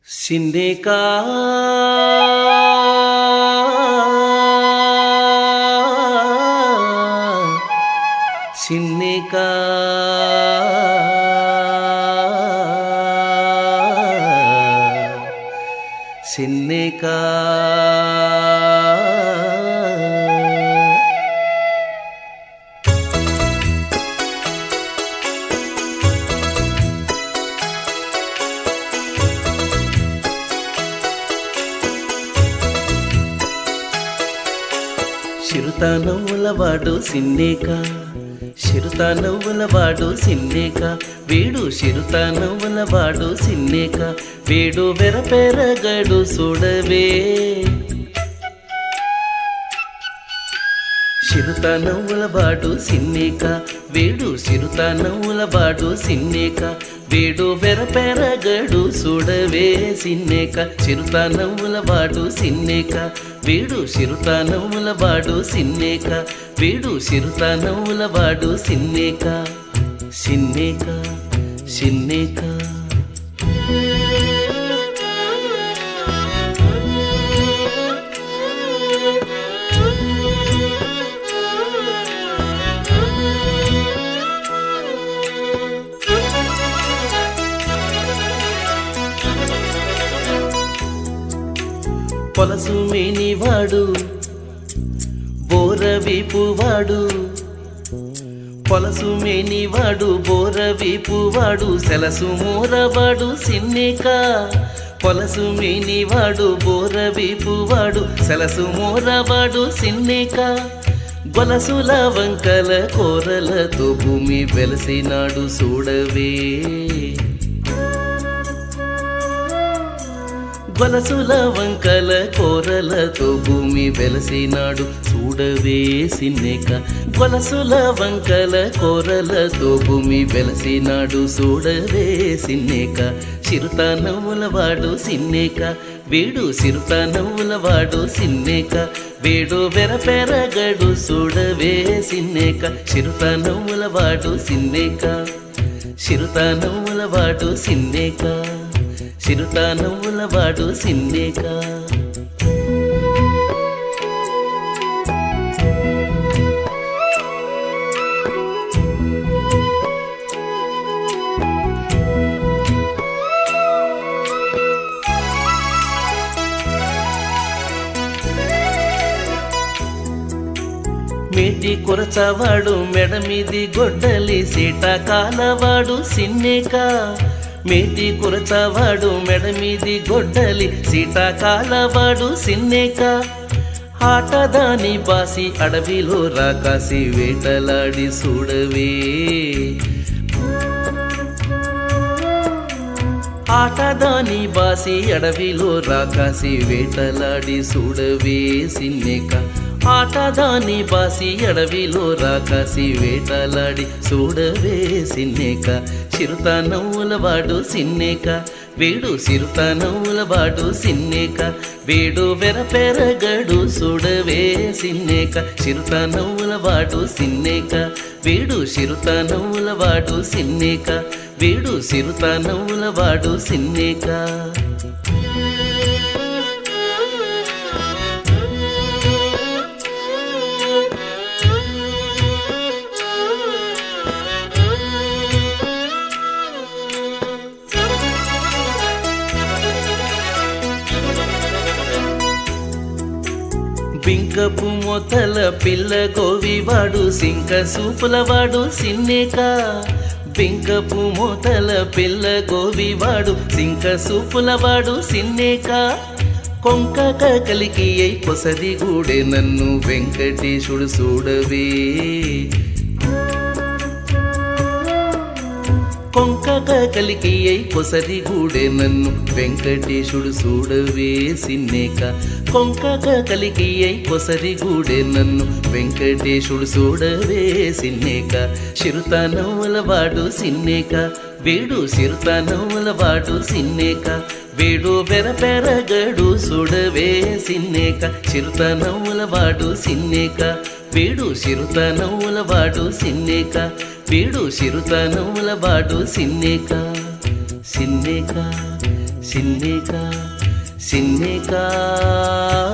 సిన్నేకా సిన్నేకా సిన్నేకా చిరుత నవ్వులవాడు సిన్నేక చిరుత నవ్వులవాడు సిన్నేక వీడు చిరుత నవ్వులవాడు సిన్నేక వీడు వెరపెరగడు చూడవే చిరుత నవ్వులవాడు సిన్నేక వీడు చిరుత నవ్వులవాడు సిన్నేక వీడు వెరపెరగడు చూడవే సిన్నేక చిరుత నవ్వులవాడు సిన్నేక వీడు చిరుత నవ్వులవాడు సిన్నేక వీడు చిరుత నవ్వులవాడు సిన్నేక సిన్నేక సిన్నేక పొలసు మేనివాడు బోరవీపువాడు పొలసు మేనివాడు బోరవీపువాడు సెలసు మోరవాడు సిన్నేక పొలసు మేనివాడు బోరవీపువాడు సెలసు మోరవాడు సిన్నేక గొలసుల వంకల కోరలతో భూమి వెలసినాడు చూడవే గొలసుల వంకల కోరలతో భూమి వెలసినాడు చూడవే సిన్నేక గొలసుల వంకల కోరలతో భూమి వెలసినాడు చూడవే సిన్నేక చిరుత నవ్వులవాడు సిన్నేక వీడు చిరుత నవ్వులవాడు సిన్నేక వీడు వెరపెరగడు చూడవే సిన్నేక చిరుత నవ్వులవాడు సిన్నేక చిరుత నవ్వులవాడు సిన్నేక చిరుత నవ్వులవాడు సిన్నేక మేటి కొరచవాడు మెడ మీది గొడ్డలి సీట కాలవాడు సిన్నేక మేటి కురచవాడు మెడ మీది గొడ్డలి సీట కాలవాడు సిన్నేక ఆటదాని బాసి అడవిలో రాకాసి వేటలాడి చూడవే ఆటదాని బాసి అడవిలో రాకాసి వేటలాడి చూడవే సిన్నేక ఆటదాని బాసి అడవిలో రాకాసి వేటలాడి చూడవే సిన్నేక చిరుత నవ్వులవాడు సిన్నేక వీడు చిరుత నవ్వులవాడు సిన్నేక వీడు వెరపెరగడు చూడవే సిన్నేక చిరుత నవ్వులవాడు సిన్నేక వీడు చిరుత నవ్వులవాడు సిన్నేక వీడు చిరుత నవ్వులవాడు సిన్నేక బింకపు మొతల పిల్ల గోవివాడు సింక సూపులవాడు సిన్నేక బింకపు మొతల పిల్ల గోవివాడు సింక సూపులవాడు సిన్నేక కొంకక కలికి అయి పొసది గూడే నన్ను వెంకటేశుడు చూడవే కొంకక కలికి అయి పొసరి గూడే నన్ను వెంకటేశుడు చూడవే సిన్నేక కొంకక కలికి అయి పొసరి గూడే నన్ను వెంకటేశుడు చూడవే సిన్నేక చిరుత నవ్వులవాడు సిన్నేక వీడు చిరుత నవ్వులవాడు సిన్నేక వీడు పెరపెరగడు చూడవే సిన్నేక చిరుత నవ్వులవాడు సిన్నేక వీడు చిరుత నవ్వులవాడు సిన్నేక వీడు చిరుత నవ్వులవాడు సిన్నేక సిన్నేక సిన్నేక సిన్నేక